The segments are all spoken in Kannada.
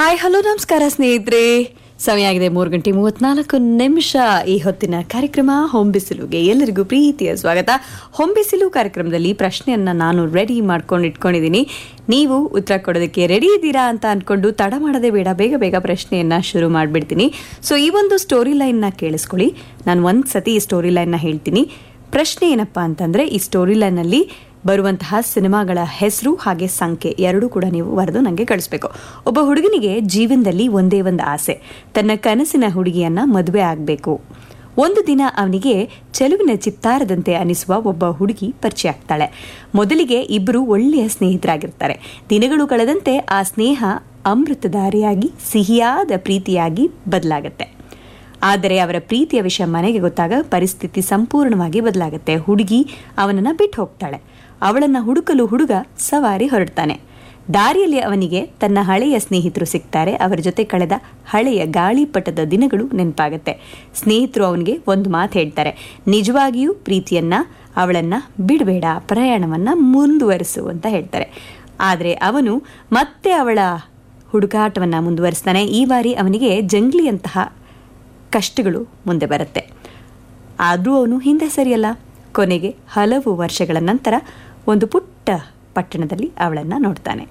ಹಾಯ್ ಹಲೋ ನಮಸ್ಕಾರ ಸ್ನೇಹಿತರೆ ಸಮಯ ಆಗಿದೆ ಮೂರು ಗಂಟೆ ಮೂವತ್ನಾಲ್ಕು ನಿಮಿಷ ಈ ಹೊತ್ತಿನ ಕಾರ್ಯಕ್ರಮ ಹೊಂಬಿಸಿಲುಗೆ ಎಲ್ಲರಿಗೂ ಪ್ರೀತಿಯ ಸ್ವಾಗತ ಹೊಂಬಿಸಿಲು ಕಾರ್ಯಕ್ರಮದಲ್ಲಿ ಪ್ರಶ್ನೆಯನ್ನ ನಾನು ರೆಡಿ ಮಾಡ್ಕೊಂಡು ಇಟ್ಕೊಂಡಿದ್ದೀನಿ ನೀವು ಉತ್ತರ ಕೊಡೋದಕ್ಕೆ ರೆಡಿ ಇದ್ದೀರಾ ಅಂತ ಅನ್ಕೊಂಡು ತಡ ಮಾಡದೆ ಬೇಡ ಬೇಗ ಬೇಗ ಪ್ರಶ್ನೆಯನ್ನ ಶುರು ಮಾಡಿಬಿಡ್ತೀನಿ ಸೊ ಈ ಒಂದು ಸ್ಟೋರಿ ಲೈನ್ನ ಕೇಳಿಸ್ಕೊಳ್ಳಿ ನಾನು ಒಂದು ಸತಿ ಈ ಸ್ಟೋರಿ ಲೈನ್ನ ಹೇಳ್ತೀನಿ ಪ್ರಶ್ನೆ ಏನಪ್ಪಾ ಅಂತಂದ್ರೆ ಈ ಸ್ಟೋರಿ ಲೈನಲ್ಲಿ ಬರುವಂತಹ ಸಿನಿಮಾಗಳ ಹೆಸರು ಹಾಗೆ ಸಂಖ್ಯೆ ಎರಡೂ ಕೂಡ ನೀವು ಬರೆದು ನನಗೆ ಕಳಿಸ್ಬೇಕು ಒಬ್ಬ ಹುಡುಗನಿಗೆ ಜೀವನದಲ್ಲಿ ಒಂದೇ ಒಂದು ಆಸೆ ತನ್ನ ಕನಸಿನ ಹುಡುಗಿಯನ್ನ ಮದುವೆ ಆಗಬೇಕು ಒಂದು ದಿನ ಅವನಿಗೆ ಚೆಲುವಿನ ಚಿತ್ತಾರದಂತೆ ಅನಿಸುವ ಒಬ್ಬ ಹುಡುಗಿ ಪರಿಚಯ ಆಗ್ತಾಳೆ ಮೊದಲಿಗೆ ಇಬ್ಬರು ಒಳ್ಳೆಯ ಸ್ನೇಹಿತರಾಗಿರ್ತಾರೆ ದಿನಗಳು ಕಳೆದಂತೆ ಆ ಸ್ನೇಹ ಅಮೃತಧಾರಿಯಾಗಿ ಸಿಹಿಯಾದ ಪ್ರೀತಿಯಾಗಿ ಬದಲಾಗತ್ತೆ ಆದರೆ ಅವರ ಪ್ರೀತಿಯ ವಿಷಯ ಮನೆಗೆ ಗೊತ್ತಾಗ ಪರಿಸ್ಥಿತಿ ಸಂಪೂರ್ಣವಾಗಿ ಬದಲಾಗುತ್ತೆ ಹುಡುಗಿ ಅವನನ್ನ ಬಿಟ್ಟು ಹೋಗ್ತಾಳೆ ಅವಳನ್ನ ಹುಡುಕಲು ಹುಡುಗ ಸವಾರಿ ಹೊರಡ್ತಾನೆ ದಾರಿಯಲ್ಲಿ ಅವನಿಗೆ ತನ್ನ ಹಳೆಯ ಸ್ನೇಹಿತರು ಸಿಗ್ತಾರೆ ಅವರ ಜೊತೆ ಕಳೆದ ಹಳೆಯ ಗಾಳಿಪಟದ ದಿನಗಳು ನೆನಪಾಗತ್ತೆ ಸ್ನೇಹಿತರು ಅವನಿಗೆ ಒಂದು ಮಾತು ಹೇಳ್ತಾರೆ ನಿಜವಾಗಿಯೂ ಪ್ರೀತಿಯನ್ನ ಅವಳನ್ನ ಬಿಡಬೇಡ ಪ್ರಯಾಣವನ್ನ ಮುಂದುವರಿಸು ಅಂತ ಹೇಳ್ತಾರೆ ಆದರೆ ಅವನು ಮತ್ತೆ ಅವಳ ಹುಡುಕಾಟವನ್ನ ಮುಂದುವರಿಸ್ತಾನೆ ಈ ಬಾರಿ ಅವನಿಗೆ ಜಂಗ್ಲಿಯಂತಹ ಕಷ್ಟಗಳು ಮುಂದೆ ಬರುತ್ತೆ ಆದರೂ ಅವನು ಹಿಂದೆ ಸರಿಯಲ್ಲ ಕೊನೆಗೆ ಹಲವು ವರ್ಷಗಳ ನಂತರ ಒಂದು ಪುಟ್ಟ ಪಟ್ಟಣದಲ್ಲಿ ಅವಳನ್ನು ನೋಡ್ತಾನೆ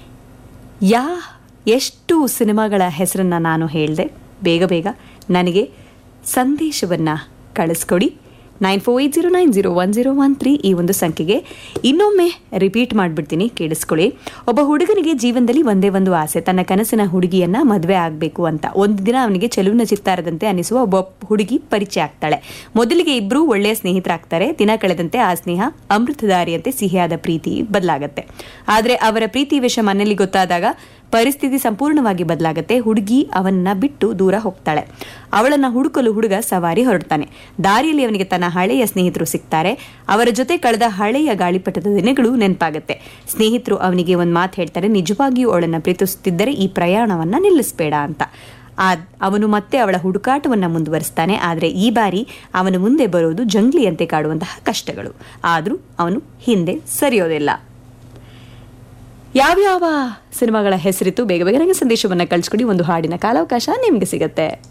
ಯಾ ಎಷ್ಟು ಸಿನಿಮಾಗಳ ಹೆಸರನ್ನು ನಾನು ಹೇಳಿದೆ ಬೇಗ ಬೇಗ ನನಗೆ ಸಂದೇಶವನ್ನು ಕಳಿಸ್ಕೊಡಿ nine four eight zero nine zero one zero one three ಈ ಒಂದು ಸಂಖ್ಯೆಗೆ ಇನ್ನೊಮ್ಮೆ ರಿಪೀಟ್ ಮಾಡಿಬಿಡ್ತೀನಿ ಕೇಳಿಸ್ಕೊಳ್ಳಿ ಒಬ್ಬ ಹುಡುಗನಿಗೆ ಜೀವನದಲ್ಲಿ ಒಂದೇ ಒಂದು ಆಸೆ ತನ್ನ ಕನಸಿನ ಹುಡುಗಿಯನ್ನ ಮದುವೆ ಆಗಬೇಕು ಅಂತ ಒಂದು ದಿನ ಅವನಿಗೆ ಚೆಲುವಿನ ಚಿತ್ತಾರದಂತೆ ಅನಿಸುವ ಒಬ್ಬ ಹುಡುಗಿ ಪರಿಚಯ ಆಗ್ತಾಳೆ ಮೊದಲಿಗೆ ಇಬ್ಬರು ಒಳ್ಳೆಯ ಸ್ನೇಹಿತರಾಗ್ತಾರೆ ದಿನ ಕಳೆದಂತೆ ಆ ಸ್ನೇಹ ಅಮೃತಧಾರಿಯಂತೆ ಸಿಹಿಯಾದ ಪ್ರೀತಿ ಬದಲಾಗತ್ತೆ ಆದರೆ ಅವರ ಪ್ರೀತಿ ವಿಷಯ ಮನೆಯಲ್ಲಿ ಗೊತ್ತಾದಾಗ ಪರಿಸ್ಥಿತಿ ಸಂಪೂರ್ಣವಾಗಿ ಬದಲಾಗತ್ತೆ ಹುಡುಗಿ ಅವನ್ನ ಬಿಟ್ಟು ದೂರ ಹೋಗ್ತಾಳೆ ಅವಳನ್ನ ಹುಡುಕಲು ಹುಡುಗ ಸವಾರಿ ಹೊರಡ್ತಾನೆ ದಾರಿಯಲ್ಲಿ ಅವನಿಗೆ ತನ್ನ ಹಳೆಯ ಸ್ನೇಹಿತರು ಸಿಗ್ತಾರೆ ಅವರ ಜೊತೆ ಕಳೆದ ಹಳೆಯ ಗಾಳಿಪಟದ ದಿನಗಳು ನೆನಪಾಗತ್ತೆ ಸ್ನೇಹಿತರು ಅವನಿಗೆ ಒಂದು ಮಾತು ಹೇಳ್ತಾರೆ ನಿಜವಾಗಿಯೂ ಅವಳನ್ನ ಪ್ರೀತಿಸುತ್ತಿದ್ದರೆ ಈ ಪ್ರಯಾಣವನ್ನ ನಿಲ್ಲಿಸಬೇಡ ಅಂತ ಆ ಅವನು ಮತ್ತೆ ಅವಳ ಹುಡುಕಾಟವನ್ನ ಮುಂದುವರಿಸ್ತಾನೆ ಆದರೆ ಈ ಬಾರಿ ಅವನು ಮುಂದೆ ಬರೋದು ಜಂಗ್ಲಿಯಂತೆ ಕಾಡುವಂತಹ ಕಷ್ಟಗಳು ಆದರೂ ಅವನು ಹಿಂದೆ ಸರಿಯೋದಿಲ್ಲ ಯಾವ್ಯಾವ ಸಿನಿಮಾಗಳ ಹೆಸರಿತ್ತು ಬೇಗ ಬೇಗ ನನಗೆ ಸಂದೇಶವನ್ನು ಕಳಿಸ್ಕೊಡಿ ಒಂದು ಹಾಡಿನ ಕಾಲಾವಕಾಶ ನಿಮಗೆ ಸಿಗತ್ತೆ